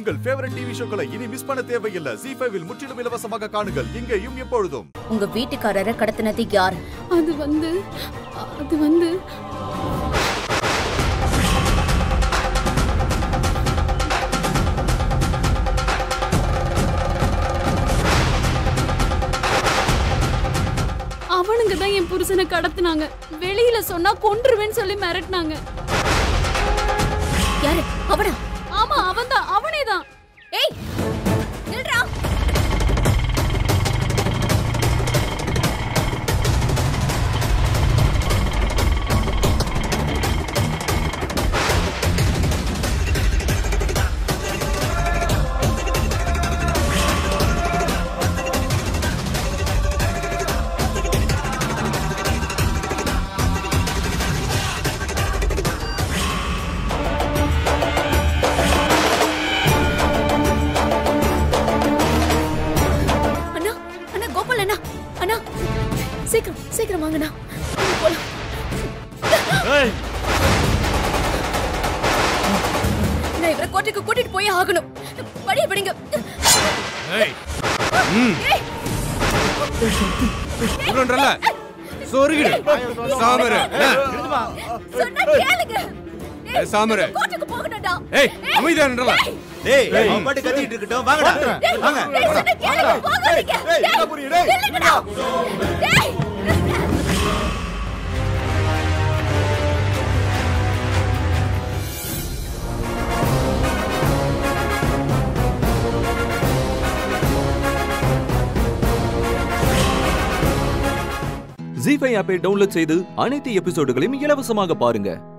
உங்கள் favourite TV ஷோக்களை இனி miss பண்ண தேவையில்லை ஜி ஃபைவில் முற்றிலும் இலவசமாக காணுங்கள் இங்கேயும் எப்பொழுதும் உங்க வீட்டுக்காரரை கடத்தினது யார் அது வந்து அது வந்து அவனுங்க தான் என் புருஷனை கடத்துனாங்க வெளியில சொன்னா கொன்றுவேன்னு சொல்லி மிரட்டினாங்க யாரு அவனா ஆமா அவன்தான் அவனே தான் ஏய் நில்றா அண்ணா அண்ணா கோபால் அண்ணா அண்ணா சீக்கிரம் சீக்கிரம் வாங்கண்ணா போலாம் நான் இவரை கோட்டைக்கு கூட்டிட்டு போய் ஆகணும் வழிய விடுங்க ஏய் ம் சொல்றேன்ல சொருகிடு சாமர சொன்னா கேளுங்க ஏய், சாமர. கோட்டைக்கு போகணும்டா ஏய் அமைதியான்றல டேய் அவன் பாட்டு கத்திட்டு இருக்கட்டும் வாங்கடா வாங்க டேய், சொன்னா கேளுங்க போகாதீங்க ஏய், என்ன புரியுது? டேய், நில்லுங்கடா. டேய் ஜி ஃபைவ் ஆப்பை டவுன்லோட் செய்து அனைத்து எபிசோடுகளையும் இலவசமாக பாருங்க